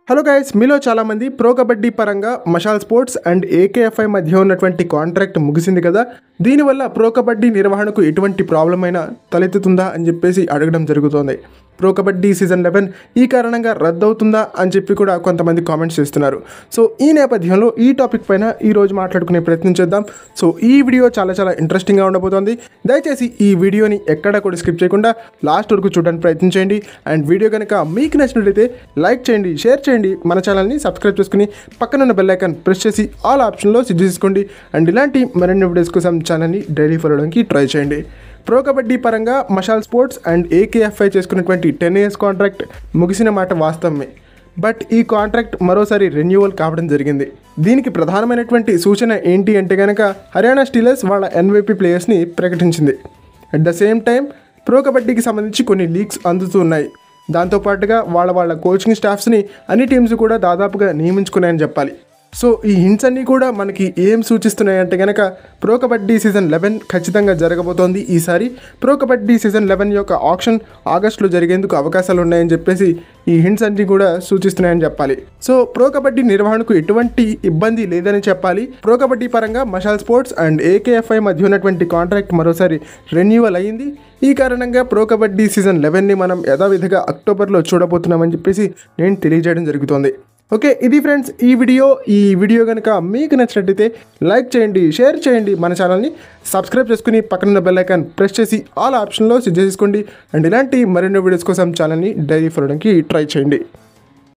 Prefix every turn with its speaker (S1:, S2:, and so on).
S1: hello guys మీలో చాలామంది pro kabaddi పరంగా మషాల్ స్పోర్ట్స్ అండ్ ఏకేఎఫ్ఐ మధ్య ఉన్నటువంటి కాంట్రాక్ట్ ముగిసింది కదా దీనివల్ల ప్రో కబడ్డీ నిర్వహణకు ఎటువంటి ప్రాబ్లం అయినా తలెత్తుతుందా అని చెప్పేసి అడగడం జరుగుతోంది ప్రో కబడ్డీ సీజన్ లెవెన్ ఈ కారణంగా రద్దవుతుందా అని చెప్పి కూడా కొంతమంది కామెంట్స్ చేస్తున్నారు సో ఈ నేపథ్యంలో ఈ టాపిక్ పైన ఈ రోజు మాట్లాడుకునే ప్రయత్నం చేద్దాం సో ఈ వీడియో చాలా చాలా ఇంట్రెస్టింగ్గా ఉండబోతోంది దయచేసి ఈ వీడియోని ఎక్కడా కూడా స్కిప్ చేయకుండా లాస్ట్ వరకు చూడడానికి ప్రయత్నించండి అండ్ వీడియో కనుక మీకు నచ్చినట్లయితే లైక్ చేయండి షేర్ చేయండి మన ఛానల్ని సబ్స్క్రైబ్ చేసుకుని పక్కనున్న బెల్ ఐకాన్ ప్రెస్ చేసి ఆల్ ఆప్షన్లో సిద్ధ చేసుకోండి అండ్ ఇలాంటి మరిన్ని వీడియోస్ కోసం ఛానల్ని డైలీ ఫాలో అవడానికి ట్రై చేయండి ప్రో కబడ్డీ పరంగా మషాల్ స్పోర్ట్స్ అండ్ ఏకేఎఫ్ఐ చేసుకున్నటువంటి టెన్ ఇయర్స్ కాంట్రాక్ట్ ముగిసిన మాట వాస్తవమే బట్ ఈ కాంట్రాక్ట్ మరోసారి రెన్యువల్ కావడం జరిగింది దీనికి ప్రధానమైనటువంటి సూచన ఏంటి అంటే కనుక హర్యానా స్టీలర్స్ వాళ్ళ ఎన్వైపీ ప్లేయర్స్ని ప్రకటించింది at the same time pro కబడ్డీకి సంబంధించి కొన్ని లీక్స్ అందుతూ ఉన్నాయి దాంతోపాటుగా వాళ్ళ వాళ్ళ కోచింగ్ స్టాఫ్స్ని అన్ని టీమ్స్ కూడా దాదాపుగా నియమించుకున్నాయని చెప్పాలి సో ఈ హింట్స్ అన్నీ కూడా మనకి ఏం సూచిస్తున్నాయంటే కనుక ప్రో కబడ్డీ సీజన్ లెవెన్ ఖచ్చితంగా జరగబోతోంది ఈసారి ప్రో కబడ్డీ సీజన్ లెవెన్ యొక్క ఆప్షన్ ఆగస్టులో జరిగేందుకు అవకాశాలు ఉన్నాయని చెప్పేసి ఈ హింట్స్ అన్ని కూడా సూచిస్తున్నాయని చెప్పాలి సో ప్రో కబడ్డీ నిర్వహణకు ఎటువంటి ఇబ్బంది లేదని చెప్పాలి ప్రో కబడ్డీ పరంగా మషాల్ స్పోర్ట్స్ అండ్ ఏకేఎఫ్ఐ మధ్య ఉన్నటువంటి కాంట్రాక్ట్ మరోసారి రెన్యువల్ అయ్యింది ఈ కారణంగా ప్రో కబడ్డీ సీజన్ లెవెన్ని మనం యథావిధిగా అక్టోబర్లో చూడబోతున్నామని చెప్పేసి నేను తెలియజేయడం జరుగుతోంది ఓకే ఇది ఫ్రెండ్స్ ఈ వీడియో ఈ వీడియో కనుక మీకు నచ్చినట్టయితే లైక్ చేయండి షేర్ చేయండి మన ఛానల్ని సబ్స్క్రైబ్ చేసుకుని పక్కన బెల్ ఐకాన్ ప్రెస్ చేసి ఆల్ ఆప్షన్లో సిద్ధ చేసుకోండి అండ్ ఇలాంటి మరిన్నో వీడియోస్ కోసం ఛానల్ని డైలీ ఫాలోడానికి ట్రై చేయండి